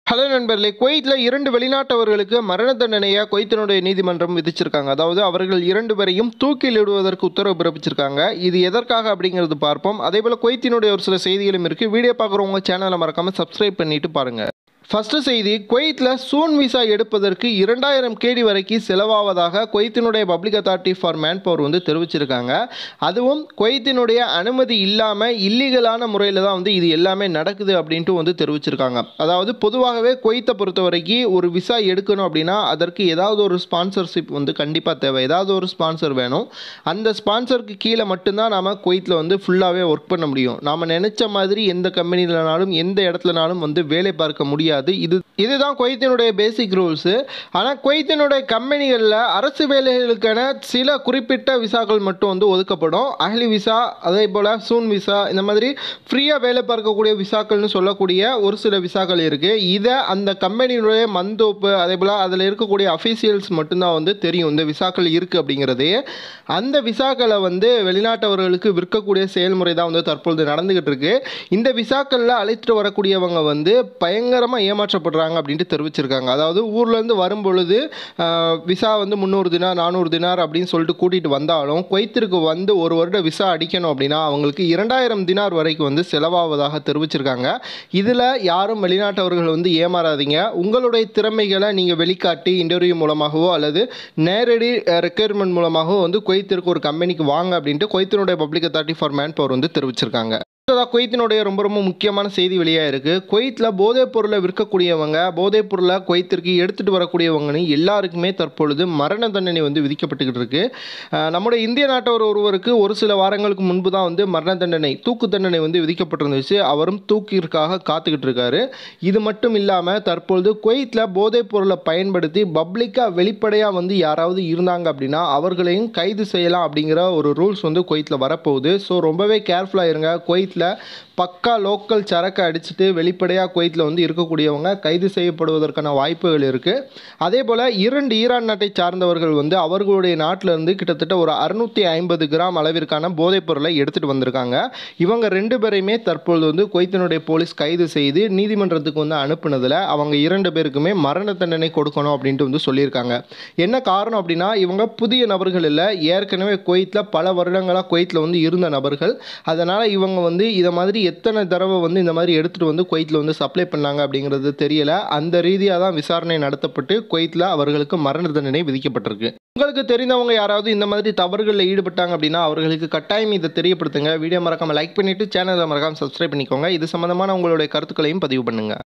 hello நண்பர்களே குவைத்தில் இரண்டு வெளிநாட்டவர்களுக்கு மரண தண்டனையை குவைத்தினுடைய நீதிமன்றம் விதிச்சிருக்காங்க அதாவது அவர்கள் இரண்டு பேரையும் தூக்கிலிடுவதற்கு உத்தரவு பிறப்பிச்சிருக்காங்க இது எதற்காக அப்படிங்கிறது பார்ப்போம் அதே போல் குவைத்தினுடைய ஒரு சில செய்திகளும் இருக்குது வீடியோ பார்க்குறவங்க சேனலை மறக்காமல் சப்ஸ்கிரைப் பண்ணிட்டு பாருங்கள் ஃபஸ்ட்டு செய்தி குவைத்தில் சூன் விசா எடுப்பதற்கு இரண்டாயிரம் கேடி வரைக்கும் செலவாவதாக குவைத்தினுடைய public authority for manpower வந்து தெரிவிச்சிருக்காங்க அதுவும் குவைத்தினுடைய அனுமதி இல்லாமல் இல்லீகலான முறையில் தான் வந்து இது எல்லாமே நடக்குது அப்படின்ட்டு வந்து தெரிவிச்சிருக்காங்க அதாவது பொதுவாகவே குவைத்தை பொறுத்த வரைக்கும் ஒரு விசா எடுக்கணும் அப்படின்னா அதற்கு ஏதாவது ஒரு ஸ்பான்சர்ஷிப் வந்து கண்டிப்பாக தேவை ஏதாவது ஒரு ஸ்பான்சர் வேணும் அந்த ஸ்பான்சருக்கு கீழே மட்டும்தான் நாம் குவைத்தில் வந்து ஃபுல்லாகவே ஒர்க் பண்ண முடியும் நாம் நினச்ச மாதிரி எந்த கம்பெனிலனாலும் எந்த இடத்துலனாலும் வந்து வேலை பார்க்க முடியாது இது இதுதான் குவைத்தினுடைய பேசிக் ரூல்ஸு ஆனால் குவைத்தினுடைய கம்பெனிகளில் அரசு வேலைகளுக்கான சில குறிப்பிட்ட விசாக்கள் மட்டும் வந்து ஒதுக்கப்படும் அஹ்லி விசா அதே போல் சூன் விசா இந்த மாதிரி ஃப்ரீயாக வேலை பார்க்கக்கூடிய விசாக்கள்னு சொல்லக்கூடிய ஒரு சில விசாக்கள் இருக்குது இதை அந்த கம்பெனியினுடைய மந்தோப்பு அதே போல் அதில் இருக்கக்கூடிய அஃபீஷியல்ஸ் மட்டும்தான் வந்து தெரியும் இந்த விசாக்கள் இருக்குது அப்படிங்கிறது அந்த விசாக்களை வந்து வெளிநாட்டவர்களுக்கு விற்கக்கூடிய செயல்முறை தான் வந்து தற்பொழுது நடந்துகிட்டு இருக்கு இந்த விசாக்களில் அழைத்துட்டு வரக்கூடியவங்க வந்து பயங்கரமாக ஏமாற்றப்படுறாங்க அப்படின்ட்டு தெரிவிச்சிருக்காங்க அதாவது ஊர்லேருந்து வரும் பொழுது ஆஹ், விசா வந்து முந்நூறு தினார் நானூறு தினார் அப்படின்னு சொல்லிட்டு கூட்டிகிட்டு வந்தாலும் குவைத்திற்கு வந்து ஒரு வருட விசா அடிக்கணும் அப்படின்னா அவங்களுக்கு இரண்டாயிரம் தினார் வரைக்கும் வந்து செலவாவதாக தெரிவிச்சிருக்காங்க இதில் யாரும் வெளிநாட்டவர்கள் வந்து ஏமாறாதீங்க உங்களுடைய திறமைகளை நீங்கள் வெளிக்காட்டி இன்டர்வியூ மூலமாகவோ அல்லது நேரடி ரெக்யர்மெண்ட் மூலமாகவோ வந்து குவைத்திற்கு ஒரு கம்பெனிக்கு வாங்க அப்படின்ட்டு குவைத்தினுடைய public authority for manpower வந்து தெரிவிச்சிருக்காங்க அடுத்ததாக குவைத்தினுடைய ரொம்ப ரொம்ப முக்கியமான செய்தி வெளியாக இருக்குது குவைத்தில் போதைப் பொருளை விற்கக்கூடியவங்க போதைப் பொருளை குவைத்திற்கு எடுத்துகிட்டு வரக்கூடியவங்கன்னு எல்லாருக்குமே தற்பொழுது மரண தண்டனை வந்து விதிக்கப்பட்டுக்கிட்டு இருக்கு அஹ் நம்முடைய இந்திய நாட்டவர் ஒருவருக்கு ஒரு சில வாரங்களுக்கு முன்பு தான் வந்து மரண தண்டனை தூக்கு தண்டனை வந்து விதிக்கப்பட்டிருந்துச்சு அவரும் தூக்கிற்காக காத்துக்கிட்டு இருக்காரு இது மட்டும் இல்லாமல் தற்பொழுது குவைத்தில் போதைப் பொருளை பயன்படுத்தி பப்ளிக்காக வெளிப்படையாக வந்து யாராவது இருந்தாங்க அப்படின்னா அவர்களையும் கைது செய்யலாம் அப்படிங்கிற ஒரு ரூல்ஸ் வந்து குவைத்தில் வரப்போகுது ஸோ ரொம்பவே கேர்ஃபுல்லாக இருங்க குவைத்தில் பக்கா லோக்கல் சரக்கு அடிச்சுட்டு வெளிப்படையாக குவைத்தில் வந்து இருக்கக்கூடியவங்க கைது செய்யப்படுவதற்கான வாய்ப்புகள் இருக்குது அதே போல் இரண்டு ஈரான் நாட்டை சார்ந்தவர்கள் வந்து அவர்களுடைய நாட்டில் இருந்து கிட்டத்தட்ட ஒரு அறுநூற்றி ஐம்பது கிராம் அளவிற்கான போதைப் பொருளை எடுத்துகிட்டு வந்திருக்காங்க இவங்க ரெண்டு பேரையுமே தற்பொழுது வந்து குவைத்தினுடைய போலீஸ் கைது செய்து நீதிமன்றத்துக்கு வந்து அனுப்புனதில் அவங்க இரண்டு பேருக்குமே மரண தண்டனை கொடுக்கணும் அப்படின்ட்டு வந்து சொல்லியிருக்காங்க என்ன காரணம் அப்படின்னா இவங்க புதிய நபர்கள் இல்லை ஏற்கனவே குவைத்தில் பல வருடங்களாக குவைத்தில் வந்து இருந்த நபர்கள் அதனால் இவங்க வந்து இதை மாதிரி எத்தனை தடவை வந்து இந்த மாதிரி எடுத்துகிட்டு வந்து குவைத்தில் வந்து சப்ளை பண்ணாங்க அப்படிங்கிறது தெரியல அந்த ரீதியாக தான் விசாரணை நடத்தப்பட்டு குவைத்தில் அவர்களுக்கு மரண தண்டனை விதிக்கப்பட்டிருக்கு உங்களுக்கு தெரிந்தவங்க யாராவது இந்த மாதிரி தவறுகளில் ஈடுபட்டாங்க அப்படின்னா அவர்களுக்கு கட்டாயம் இதை தெரியப்படுத்துங்க வீடியோ மறக்காமல் லைக் பண்ணிவிட்டு சேனலை மறக்காமல் சப்ஸ்கிரைப் பண்ணிக்கோங்க இது சம்மந்தமான உங்களுடைய கருத்துக்களையும் பதிவு பண்ணுங்கள்